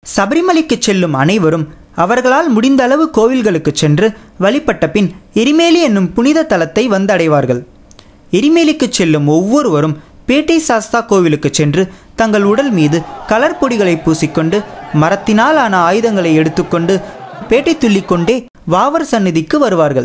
சபரிமலைக்கு செல்லும் அனைவரும் அவர்களால் முடிந்த அளவு கோவில்களுக்கு சென்று வழிபட்ட பின் எரிமேலி என்னும் புனித தலத்தை வந்தடைவார்கள் எரிமேலிக்கு செல்லும் ஒவ்வொருவரும் பேட்டை சாஸ்தா கோவிலுக்கு சென்று தங்கள் உடல் மீது கலர் பொடிகளை பூசிக்கொண்டு மரத்தினால் ஆன ஆயுதங்களை எடுத்துக்கொண்டு பேட்டை துள்ளிக்கொண்டே வாவர் சந்நிதிக்கு வருவார்கள்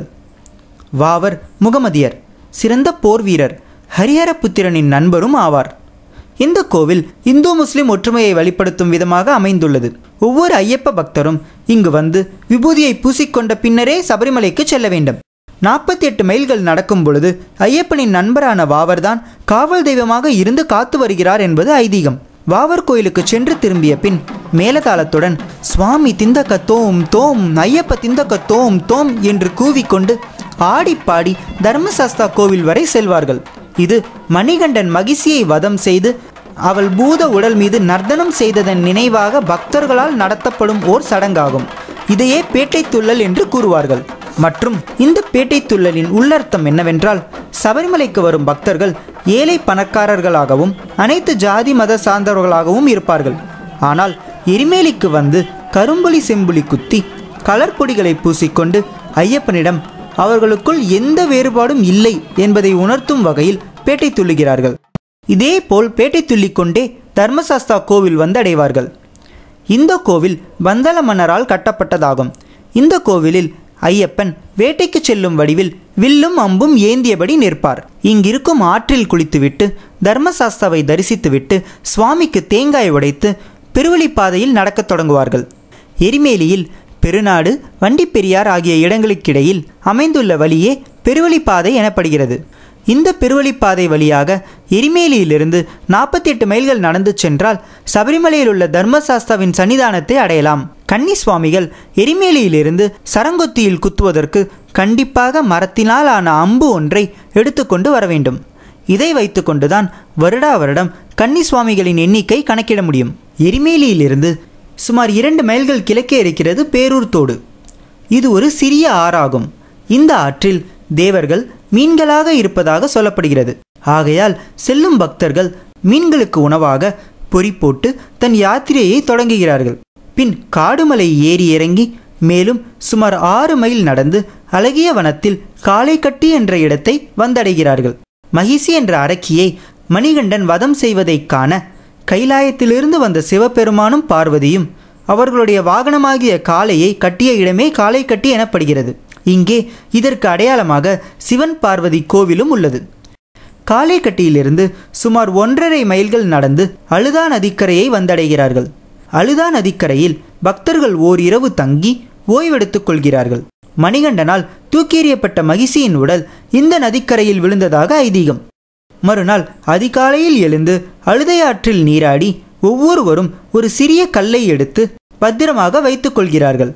வாவர் முகமதியர் சிறந்த போர் வீரர் ஹரிஹரபுத்திரனின் நண்பரும் ஆவார் இந்த கோவில் இந்து முஸ்லிம் ஒற்றுமையை வெளிப்படுத்தும் விதமாக அமைந்துள்ளது ஒவ்வொரு ஐயப்ப பக்தரும் இங்கு வந்து விபூதியை பூசிக்கொண்ட பின்னரே சபரிமலைக்கு செல்ல வேண்டும் நாற்பத்தி எட்டு மைல்கள் நடக்கும் பொழுது ஐயப்பனின் நண்பரான வாவர்தான் காவல் தெய்வமாக இருந்து காத்து வருகிறார் என்பது ஐதீகம் வாவர் கோயிலுக்கு சென்று திரும்பிய பின் மேலதாளத்துடன் சுவாமி திந்தக்க தோம் தோம் ஐயப்ப திந்தக்க தோம் தோம் என்று கூவிக்கொண்டு ஆடிப்பாடி தர்மசாஸ்தா கோவில் வரை செல்வார்கள் இது மணிகண்டன் மகிழ்ச்சியை வதம் செய்து அவள் பூத உடல் மீது நர்த்தனம் செய்ததன் நினைவாக பக்தர்களால் நடத்தப்படும் ஓர் சடங்காகும் இதையே பேட்டை துள்ளல் என்று கூறுவார்கள் மற்றும் இந்த பேட்டை துள்ளலின் உள்ளர்த்தம் என்னவென்றால் சபரிமலைக்கு வரும் பக்தர்கள் ஏழை பணக்காரர்களாகவும் அனைத்து ஜாதி மத சார்ந்தவர்களாகவும் இருப்பார்கள் ஆனால் எரிமேலிக்கு வந்து கரும்புலி செம்புலி குத்தி கலர் பொடிகளை பூசிக்கொண்டு ஐயப்பனிடம் அவர்களுக்குள் எந்த வேறுபாடும் இல்லை என்பதை உணர்த்தும் வகையில் பேட்டை துள்ளுகிறார்கள் இதேபோல் பேட்டை துள்ளிக்கொண்டே தர்மசாஸ்தா கோவில் வந்து அடைவார்கள் இந்த கோவில் வந்தள மன்னரால் கட்டப்பட்டதாகும் இந்த கோவிலில் ஐயப்பன் வேட்டைக்கு செல்லும் வடிவில் வில்லும் அம்பும் ஏந்தியபடி நிற்பார் இங்கிருக்கும் ஆற்றில் குளித்துவிட்டு தர்மசாஸ்தாவை தரிசித்துவிட்டு சுவாமிக்கு தேங்காய் உடைத்து பெருவழிப்பாதையில் நடக்கத் தொடங்குவார்கள் எரிமேலியில் பெருநாடு வண்டிப்பெரியார் ஆகிய இடங்களுக்கிடையில் அமைந்துள்ள வழியே பெருவழிப்பாதை எனப்படுகிறது இந்த பெருவழிப்பாதை வழியாக எரிமேலியிலிருந்து நாற்பத்தி எட்டு மைல்கள் நடந்து சென்றால் சபரிமலையில் உள்ள தர்மசாஸ்தாவின் சன்னிதானத்தை அடையலாம் கன்னி சுவாமிகள் எரிமேலியிலிருந்து சரங்கொத்தியில் குத்துவதற்கு கண்டிப்பாக மரத்தினால் ஆன அம்பு ஒன்றை எடுத்துக்கொண்டு வர வேண்டும் இதை வைத்துக்கொண்டுதான் வருடா வருடம் கன்னி சுவாமிகளின் எண்ணிக்கை கணக்கிட முடியும் எரிமேலியிலிருந்து சுமார் இரண்டு மைல்கள் கிழக்கே இருக்கிறது பேரூர் தோடு இது ஒரு சிறிய ஆறாகும் இந்த ஆற்றில் தேவர்கள் மீன்களாக இருப்பதாக சொல்லப்படுகிறது ஆகையால் செல்லும் பக்தர்கள் மீன்களுக்கு உணவாக பொறி போட்டு தன் யாத்திரையை தொடங்குகிறார்கள் பின் காடுமலை ஏறி இறங்கி மேலும் சுமார் ஆறு மைல் நடந்து அழகிய வனத்தில் காளைக்கட்டி என்ற இடத்தை வந்தடைகிறார்கள் மகிசி என்ற அரக்கியை மணிகண்டன் வதம் செய்வதைக் காண கைலாயத்திலிருந்து வந்த சிவபெருமானும் பார்வதியும் அவர்களுடைய வாகனமாகிய காளையை கட்டிய இடமே காளை கட்டி எனப்படுகிறது இங்கே இதற்கு அடையாளமாக சிவன் பார்வதி கோவிலும் உள்ளது காளைக்கட்டியிலிருந்து சுமார் ஒன்றரை மைல்கள் நடந்து அழுதா நதிக்கரையை வந்தடைகிறார்கள் அழுதா நதிக்கரையில் பக்தர்கள் ஓர் இரவு தங்கி ஓய்வெடுத்துக் கொள்கிறார்கள் மணிகண்டனால் தூக்கெறியப்பட்ட மகிழ்ச்சியின் உடல் இந்த நதிக்கரையில் விழுந்ததாக ஐதீகம் மறுநாள் அதிகாலையில் எழுந்து அழுதையாற்றில் நீராடி ஒவ்வொருவரும் ஒரு சிறிய கல்லை எடுத்து பத்திரமாக வைத்துக் கொள்கிறார்கள்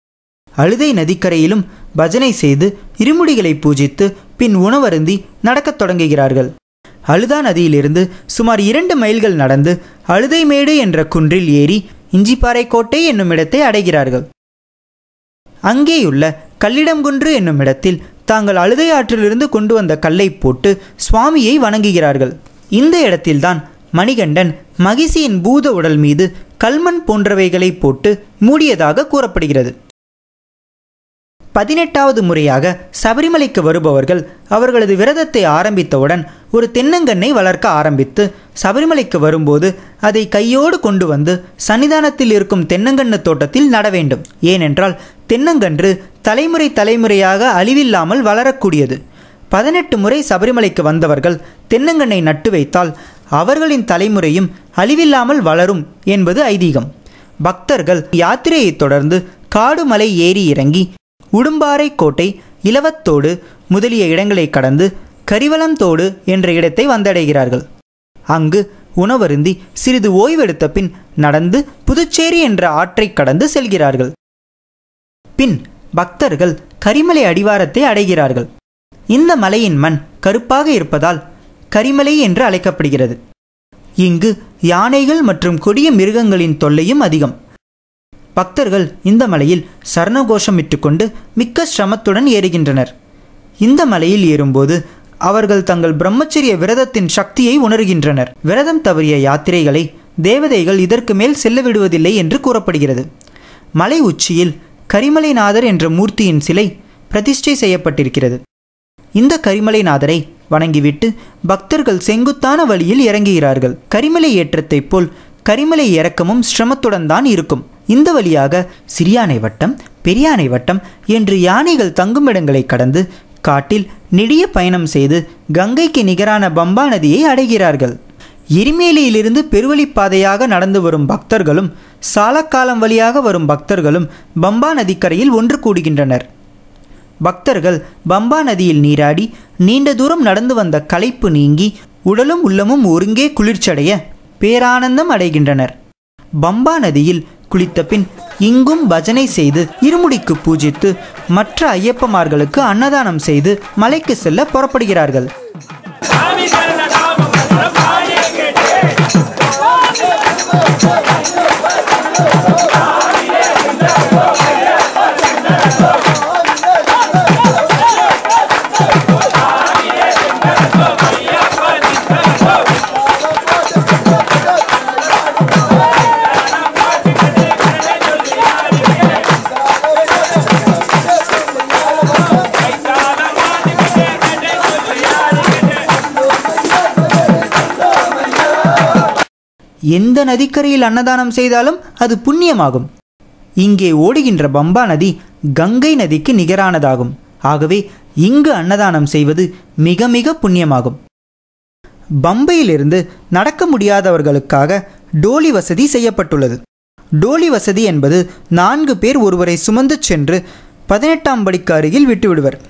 அழுதை நதிக்கரையிலும் பஜனை செய்து இருமுடிகளை பூஜித்து பின் உணவருந்தி நடக்கத் தொடங்குகிறார்கள் அழுதா நதியிலிருந்து சுமார் இரண்டு மைல்கள் நடந்து அழுதைமேடு என்ற குன்றில் ஏறி இஞ்சிப்பாறை கோட்டை என்னும் இடத்தை அடைகிறார்கள் அங்கேயுள்ள கல்லிடம்குன்று என்னும் இடத்தில் தாங்கள் அழுதை ஆற்றிலிருந்து கொண்டு வந்த கல்லை போட்டு சுவாமியை வணங்குகிறார்கள் இந்த இடத்தில்தான் மணிகண்டன் மகிழ்ச்சியின் பூத உடல் மீது கல்மண் போன்றவைகளை போட்டு மூடியதாக கூறப்படுகிறது பதினெட்டாவது முறையாக சபரிமலைக்கு வருபவர்கள் அவர்களது விரதத்தை ஆரம்பித்தவுடன் ஒரு தென்னங்கன்னை வளர்க்க ஆரம்பித்து சபரிமலைக்கு வரும்போது அதை கையோடு கொண்டு வந்து சன்னிதானத்தில் இருக்கும் தென்னங்கன்று தோட்டத்தில் நட வேண்டும் ஏனென்றால் தென்னங்கன்று தலைமுறை தலைமுறையாக அழிவில்லாமல் வளரக்கூடியது பதினெட்டு முறை சபரிமலைக்கு வந்தவர்கள் தென்னங்கண்ணை நட்டு வைத்தால் அவர்களின் தலைமுறையும் அழிவில்லாமல் வளரும் என்பது ஐதீகம் பக்தர்கள் யாத்திரையைத் தொடர்ந்து காடுமலை ஏறி இறங்கி உடும்பாறை கோட்டை இலவத்தோடு முதலிய இடங்களை கடந்து கரிவளந்தோடு என்ற இடத்தை வந்தடைகிறார்கள் அங்கு உணவருந்தி சிறிது ஓய்வெடுத்த பின் நடந்து புதுச்சேரி என்ற ஆற்றைக் கடந்து செல்கிறார்கள் பின் பக்தர்கள் கரிமலை அடிவாரத்தை அடைகிறார்கள் இந்த மலையின் மண் கருப்பாக இருப்பதால் கரிமலை என்று அழைக்கப்படுகிறது இங்கு யானைகள் மற்றும் கொடிய மிருகங்களின் தொல்லையும் அதிகம் பக்தர்கள் இந்த மலையில் சரணகோஷமிட்டுக்கொண்டு மிக்க சிரமத்துடன் ஏறுகின்றனர் இந்த மலையில் ஏறும்போது அவர்கள் தங்கள் பிரம்மச்சரிய விரதத்தின் சக்தியை உணர்கின்றனர் விரதம் தவறிய யாத்திரைகளை தேவதைகள் இதற்கு மேல் செல்ல விடுவதில்லை என்று கூறப்படுகிறது மலை உச்சியில் கரிமலைநாதர் என்ற மூர்த்தியின் சிலை பிரதிஷ்டை செய்யப்பட்டிருக்கிறது இந்த கரிமலைநாதரை வணங்கிவிட்டு பக்தர்கள் செங்குத்தான வழியில் இறங்குகிறார்கள் கரிமலை ஏற்றத்தைப் போல் கரிமலை இறக்கமும் சிரமத்துடன் தான் இருக்கும் இந்த வழியாக சிறியானை வட்டம் பெரியானை வட்டம் என்று யானைகள் தங்கும் இடங்களை கடந்து காட்டில் நெடிய பயணம் செய்து கங்கைக்கு நிகரான பம்பா நதியை அடைகிறார்கள் எரிமேலியிலிருந்து பெருவழிப்பாதையாக நடந்து வரும் பக்தர்களும் சாலக்காலம் வழியாக வரும் பக்தர்களும் பம்பா நதிக்கரையில் ஒன்று கூடுகின்றனர் பக்தர்கள் பம்பா நதியில் நீராடி நீண்ட தூரம் நடந்து வந்த களைப்பு நீங்கி உடலும் உள்ளமும் ஒருங்கே குளிர்ச்சடைய பேரானந்தம் அடைகின்றனர் பம்பா நதியில் குளித்த பின் இங்கும் பஜனை செய்து இருமுடிக்கு பூஜித்து மற்ற ஐயப்பமார்களுக்கு அன்னதானம் செய்து மலைக்கு செல்ல புறப்படுகிறார்கள் எந்த நதிக்கரையில் அன்னதானம் செய்தாலும் அது புண்ணியமாகும் இங்கே ஓடுகின்ற பம்பா நதி கங்கை நதிக்கு நிகரானதாகும் ஆகவே இங்கு அன்னதானம் செய்வது மிக மிக புண்ணியமாகும் பம்பையிலிருந்து நடக்க முடியாதவர்களுக்காக டோலி வசதி செய்யப்பட்டுள்ளது டோலி வசதி என்பது நான்கு பேர் ஒருவரை சுமந்து சென்று பதினெட்டாம் படிக்கு அருகில் விட்டுவிடுவர்